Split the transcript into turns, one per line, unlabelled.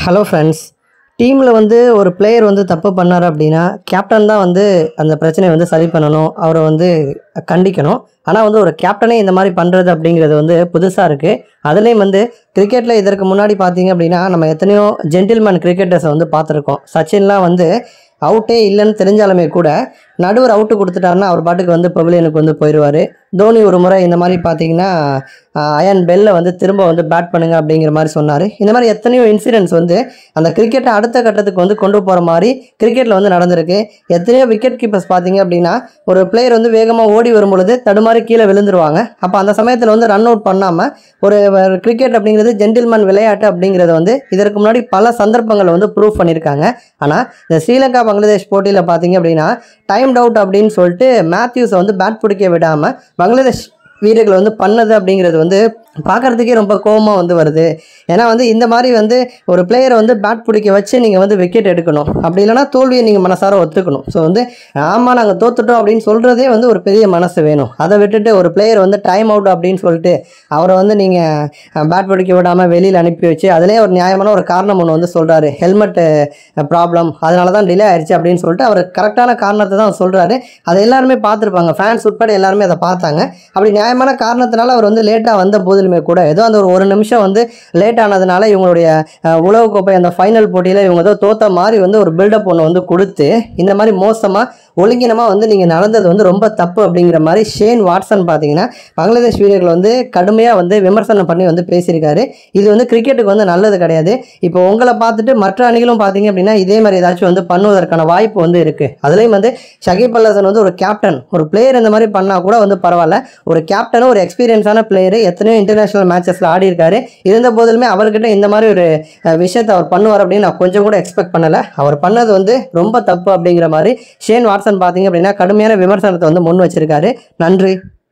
hello friends டீமில் வந்து ஒரு பிளேயர் வந்து தப்பு பண்ணார் அப்படின்னா கேப்டன் தான் வந்து அந்த பிரச்சனையை வந்து சரி பண்ணணும் அவரை வந்து கண்டிக்கணும் ஆனால் வந்து ஒரு கேப்டனே இந்த மாதிரி பண்ணுறது அப்படிங்கிறது வந்து புதுசாக இருக்குது அதுலேயும் வந்து கிரிக்கெட்டில் இதற்கு முன்னாடி பார்த்தீங்க அப்படின்னா நம்ம எத்தனையோ ஜென்டில்மேன் கிரிக்கெட்டர்ஸை வந்து பார்த்துருக்கோம் சச்சின்லாம் வந்து அவுட்டே இல்லைன்னு தெரிஞ்சாலுமே கூட நடுவர் அவுட்டு கொடுத்துட்டாருன்னா அவர் பாட்டுக்கு வந்து பவிலியனுக்கு வந்து போயிடுவார் தோனி ஒரு முறை இந்த மாதிரி பார்த்தீங்கன்னா ஆஹ், அயன் பெல்லை வந்து திரும்ப வந்து பேட் பண்ணுங்க அப்படிங்கிற மாதிரி சொன்னார் இந்த மாதிரி எத்தனையோ இன்சிடென்ட்ஸ் வந்து அந்த கிரிக்கெட்டை அடுத்த கட்டத்துக்கு வந்து கொண்டு போகிற மாதிரி கிரிக்கெட்டில் வந்து நடந்திருக்கு எத்தனையோ விக்கெட் கீப்பர்ஸ் பார்த்தீங்க அப்படின்னா ஒரு பிளேயர் வந்து வேகமாக ஓடி வரும் பொழுது தடுமாறி கீழே விழுந்துருவாங்க அப்போ அந்த சமயத்தில் வந்து ரன் அவுட் பண்ணாமல் ஒரு கிரிக்கெட் அப்படிங்கிறது ஜென்டில்மேன் விளையாட்டு அப்படிங்கிறத வந்து இதற்கு முன்னாடி பல சந்தர்ப்பங்களை வந்து ப்ரூவ் பண்ணியிருக்காங்க ஆனால் இந்த ஸ்ரீலங்கா பங்களாதேஷ் போட்டியில் பார்த்தீங்க அப்படின்னா டைம் டவுட் அப்படின்னு சொல்லிட்டு மேத்யூஸை வந்து பேட் பிடிக்க விடாமல் பங்களாதேஷ் வீரர்கள் வந்து பண்ணது அப்படிங்கிறது வந்து பார்க்குறதுக்கே ரொம்ப கோபமாக வந்து வருது ஏன்னா வந்து இந்த மாதிரி வந்து ஒரு பிளேயரை வந்து பேட் பிடிக்க வச்சு நீங்கள் வந்து விக்கெட் எடுக்கணும் அப்படி இல்லைனா தோல்வியை நீங்கள் மனசார ஒத்துக்கணும் ஸோ வந்து ஆமாம் நாங்கள் தோத்துட்டோம் அப்படின்னு சொல்கிறதே வந்து ஒரு பெரிய மனசு வேணும் அதை விட்டுட்டு ஒரு பிளேயர் வந்து டைம் அவுட் அப்படின்னு சொல்லிட்டு அவரை வந்து நீங்கள் பேட் பிடிக்க விடாமல் வெளியில் அனுப்பி வச்சு அதிலே ஒரு நியாயமான ஒரு காரணம் ஒன்று வந்து சொல்கிறாரு ஹெல்மெட்டு ப்ராப்ளம் அதனால தான் டிலே ஆயிடுச்சு அப்படின்னு சொல்லிட்டு அவர் கரெக்டான காரணத்தை தான் சொல்கிறாரு அதை எல்லாருமே பார்த்துருப்பாங்க ஃபேன்ஸ் உட்பட எல்லாருமே அதை பார்த்தாங்க அப்படி நியாயமான காரணத்தினால அவர் வந்து லேட்டாக வந்த போதிலுமே கூட ஏதோ அந்த ஒரு ஒரு நிமிஷம் வந்து லேட் ஆனதுனால இவங்களுடைய அஹ், உலகக்கோப்பை அந்த ஃபைனல் போட்டியில் இவங்க ஏதோ தோத்த மாதிரி வந்து ஒரு பில்டப் ஒன்று வந்து கொடுத்து இந்த மாதிரி மோசமாக ஒழுங்கினமாக வந்து நீங்கள் நடந்தது வந்து ரொம்ப தப்பு அப்படிங்கிற மாதிரி ஷேன் வாட்சன் பார்த்தீங்கன்னா பங்களாதேஷ் வீரர்கள் வந்து கடுமையாக வந்து விமர்சனம் பண்ணி வந்து பேசியிருக்காரு இது வந்து கிரிக்கெட்டுக்கு வந்து நல்லது கிடையாது இப்போ உங்களை பார்த்துட்டு மற்ற அணிகளும் பார்த்தீங்க அப்படின்னா இதே மாதிரி ஏதாச்சும் வந்து பண்ணுவதற்கான வாய்ப்பு வந்து இருக்குது அதுலேயும் வந்து ஷகீப் அல்லசன் வந்து ஒரு கேப்டன் ஒரு பிளேயர் இந்த மாதிரி பண்ணால் கூட வந்து பரவாயில்ல ஒரு கேப்டனும் ஒரு எக்ஸ்பீரியன்ஸான பிளேயர் எத்தனையோ இன்டர்நேஷனல் மேட்சஸில் ஆடி இருக்காரு இருந்த போதிலுமே அவர்கிட்ட இந்த மாதிரி ஒரு அஹ், விஷயத்தை அவர் பண்ணுவார் அப்படின்னு நான் கொஞ்சம் கூட எக்ஸ்பெக்ட் பண்ணலை அவர் பண்ணது வந்து ரொம்ப தப்பு அப்படிங்கிற மாதிரி ஷேன் வாட்சன் பார்த்தீங்க அப்படின்னா கடுமையான விமர்சனத்தை வந்து முன் வச்சிருக்காரு நன்றி